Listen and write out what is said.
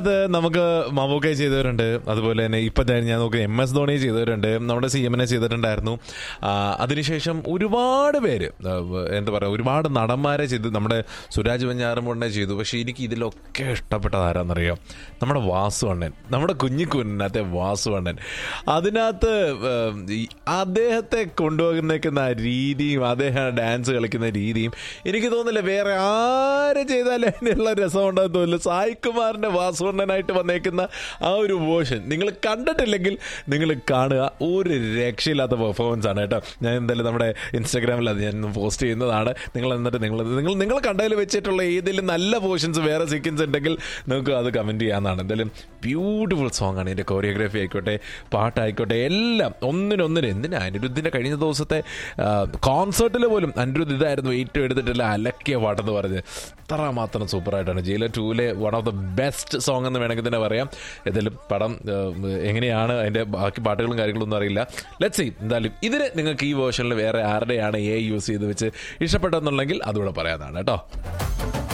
അത് നമുക്ക് മമ്മൂക്ക ചെയ്തവരുണ്ട് അതുപോലെ തന്നെ ഇപ്പം ഞാൻ ഞാൻ നോക്കുക എം എസ് ധോണി ചെയ്തവരുണ്ട് നമ്മുടെ സി എമ്മിനെ ചെയ്തിട്ടുണ്ടായിരുന്നു ആ, അതിനുശേഷം ഒരുപാട് പേര് ആ, എന്താ പറയുക ഒരുപാട് നടന്മാരെ ചെയ്തു നമ്മുടെ സുരാജ് വെഞ്ഞാറമുണ്ണെ ചെയ്തു പക്ഷേ എനിക്ക് ഇതിലൊക്കെ ഇഷ്ടപ്പെട്ടത് ആരാന്നറിയാം നമ്മുടെ വാസുവണ്ണൻ നമ്മുടെ കുഞ്ഞിക്കുഞ്ഞിനകത്തെ വാസുവണ്ണൻ അതിനകത്ത് ആ, ഈ അദ്ദേഹത്തെ കൊണ്ടുപോകുന്നേക്കുന്ന രീതിയും അദ്ദേഹം ഡാൻസ് കളിക്കുന്ന രീതിയും എനിക്ക് തോന്നുന്നില്ല വേറെ ആര് ചെയ്താലും അതിനുള്ള രസം ഉണ്ടാകും തോന്നില്ല സായികുമാറിന്റെ വാസുവണ്ണനായിട്ട് വന്നേക്കുന്ന ആ ഒരു വേർഷൻ നിങ്ങൾ കണ്ടിട്ടില്ലെങ്കിൽ നിങ്ങൾ കാണുക ഒരു രക്ഷയില്ലാത്ത പെർഫോമൻസ് ആണ് കേട്ടോ ഞാൻ എന്തായാലും നമ്മുടെ ഇൻസ്റ്റാഗ്രാമിൽ അത് ഞാൻ പോസ്റ്റ് ചെയ്യുന്നതാണ് നിങ്ങൾ എന്നിട്ട് നിങ്ങൾ നിങ്ങൾ നിങ്ങൾ കണ്ടതിൽ വെച്ചിട്ടുള്ള ഏതെങ്കിലും നല്ല പോർഷൻസ് വേറെ സീക്വൻസ് ഉണ്ടെങ്കിൽ നിങ്ങൾക്ക് അത് കമൻറ്റ് ചെയ്യാവുന്നതാണ് എന്തായാലും ബ്യൂട്ടിഫുൾ സോങ് ആണ് ഇതിൻ്റെ കൊറിയോഗ്രാഫി ആയിക്കോട്ടെ പാട്ടായിക്കോട്ടെ എല്ലാം ഒന്നിനൊന്നിന് എന്തിനാ അനിരുദ്ധിൻ്റെ കഴിഞ്ഞ ദിവസത്തെ കോൺസേർട്ടിൽ പോലും അനിരുദ്ധ് ഇതായിരുന്നു ഏറ്റവും എടുത്തിട്ടില്ല അലക്കിയ പാട്ടെന്ന് പറഞ്ഞ് അത്ര മാത്രം സൂപ്പറായിട്ടാണ് ജയിലർ ടൂവിലെ one of the best song എന്ന് വേണമെങ്കിൽ തന്നെ പറയാം ഏതായാലും പടം ആ, എങ്ങനെയാണ് അതിൻ്റെ ബാക്കി പാട്ടുകളും കാര്യങ്ങളും ഒന്നും അറിയില്ല ലെറ്റ് സി എന്തായാലും ഇതിന് നിങ്ങൾക്ക് ഈ വേർഷനിൽ വേറെ ആരുടെയാണ് എ യൂസ് ചെയ്ത് വെച്ച് ഇഷ്ടപ്പെട്ടെന്നുണ്ടെങ്കിൽ അതുകൂടെ പറയാവുന്നതാണ് കേട്ടോ